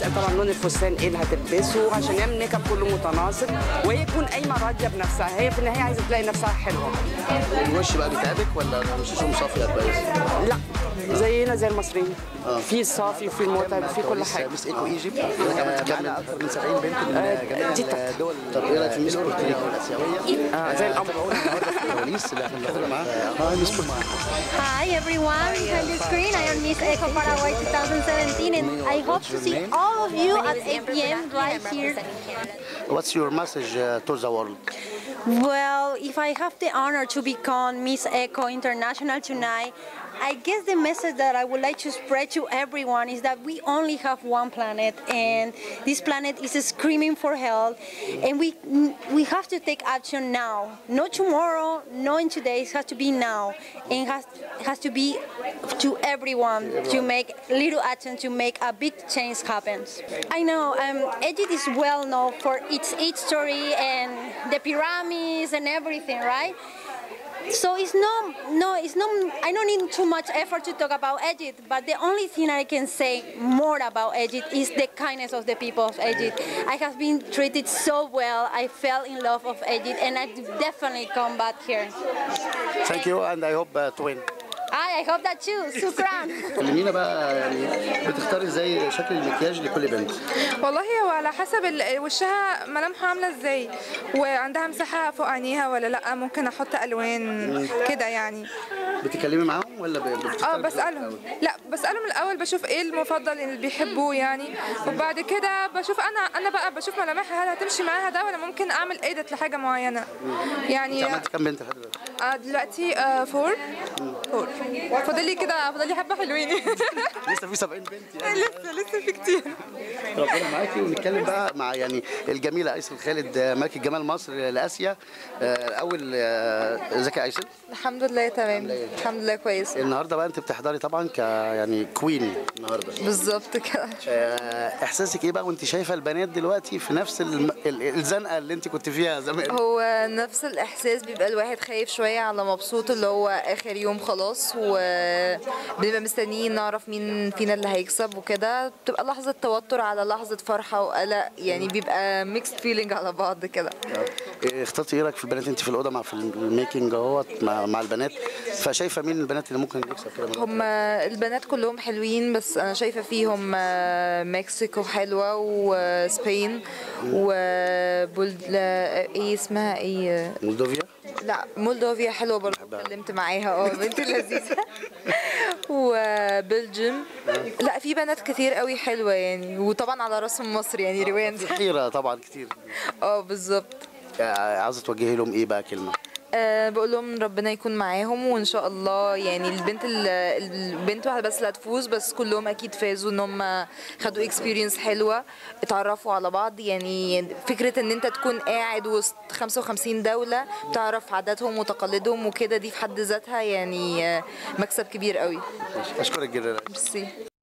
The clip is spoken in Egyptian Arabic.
بنسال طبعا لون الفستان ايه اللي هتلبسه عشان نعمل ميك اب كله متناسق وهي تكون قايمه راضيه بنفسها هي في النهايه عايزه تلاقي نفسها حلوه الوش بقى بيتعبك ولا وشوشهم صافيه كويس؟ لا زينا زي المصريين في الصافي وفي المتعب في كل حاجه ميس ايكو ايجيبت معانا اكثر من 70 بنت من جميع دي تحفة. الدول طب ايه رايك في ميس بورتريكو الاسيويه؟ آه زي القمر الكواليس اللي احنا بناخدها معاها اه ميس بورتريكو Hi everyone, behind the screen I am Miss Eco Paraguay 2017 and I hope to see all of you at 8 p.m. right here. What's your message uh, to the world? Well, if I have the honor to become Miss Eco International tonight, I guess the message that I would like to spread to everyone is that we only have one planet and this planet is screaming for help and we we have to take action now. Not tomorrow, not in today, it has to be now. And it has, has to be to everyone to make little action to make a big change happen. I know um, Egypt is well known for its history and the pyramids and everything, right? So it's no, no, it's no. I don't need too much effort to talk about Egypt, but the only thing I can say more about Egypt is the kindness of the people of Egypt. I have been treated so well. I fell in love of Egypt, and I definitely come back here. Thank you and I hope uh, to win. I, I hope that too. Sukran. كلمينا بقى يعني بتختاري ازاي شكل المكياج لكل بنت؟ والله هو على حسب ال- وشها ملامحها عامله ازاي وعندها مساحه فوق عينيها ولا لا ممكن احط الوان كده يعني بتتكلمي معاهم ولا ب- بتختاري اه بذوقك بسالهم الأول؟ لا بسالهم الاول بشوف ايه المفضل اللي بيحبوه يعني وبعد كده بشوف انا انا بقى بشوف ملامحها هل هتمشي معاها ده ولا ممكن اعمل ايدت لحاجه معينه انت يعني عملتي كام بنت لحد دلوقتي؟ آه دلوقتي آه فور فور فاضل لي كده فاضل لي حبه حلوين لسه في 70 بنت يعني لسه لسه في كتير ربنا معاكي ونتكلم بقى مع يعني الجميله ايسل خالد آه، ملكه جمال مصر لاسيا آه، اول آه، ازيك يا ايسل الحمد لله تمام الحمد لله كويس النهارده بقى انت بتحضري طبعا ك يعني كوين النهارده بالظبط كده آه، احساسك ايه بقى وانت شايفه البنات دلوقتي في نفس الم... ال- الزنقه اللي انت كنت فيها زمان هو نفس الإحساس بيبقى الواحد خايف شوية على مبسوط اللي هو آخر يوم خلاص وبنبقى مستنيين نعرف مين فينا اللي هيكسب وكده بتبقى لحظة توتر على لحظة فرحة وقلق يعني بيبقى ميكست فيلينج على بعض كده إيه، اخترتي ايه رايك في البنات انت في الاوضه مع في الميكنج اهوت مع, مع البنات فشايفه مين البنات اللي ممكن يكسب كده من هم البنات كلهم حلوين بس أنا شايفة فيهم آه، مكسيكو حلوة وسبين وبولد ايه اسمها ايه مولدوفيا لا مولدوفيا حلوه برضه اتكلمت معاها اه بنت لذيذه وبلجيم لا في بنات كتير قوي حلوه يعني وطبعا على راسهم مصر يعني روان في حيره طبعا كتير اه بالظبط آه، عاوزه توجهي لهم ايه بقى كلمه أه بقول لهم ربنا يكون معاهم وان شاء الله يعني البنت ال- البنت واحده بس اللي هتفوز بس كلهم اكيد فازوا ان هم خدوا اكسبيرينس حلوه اتعرفوا على بعض يعني فكره ان انت تكون قاعد وسط 55 دوله بتعرف عاداتهم وتقاليدهم وكده دي في حد ذاتها يعني آه، مكسب كبير قوي اشكرك جدا ميرسي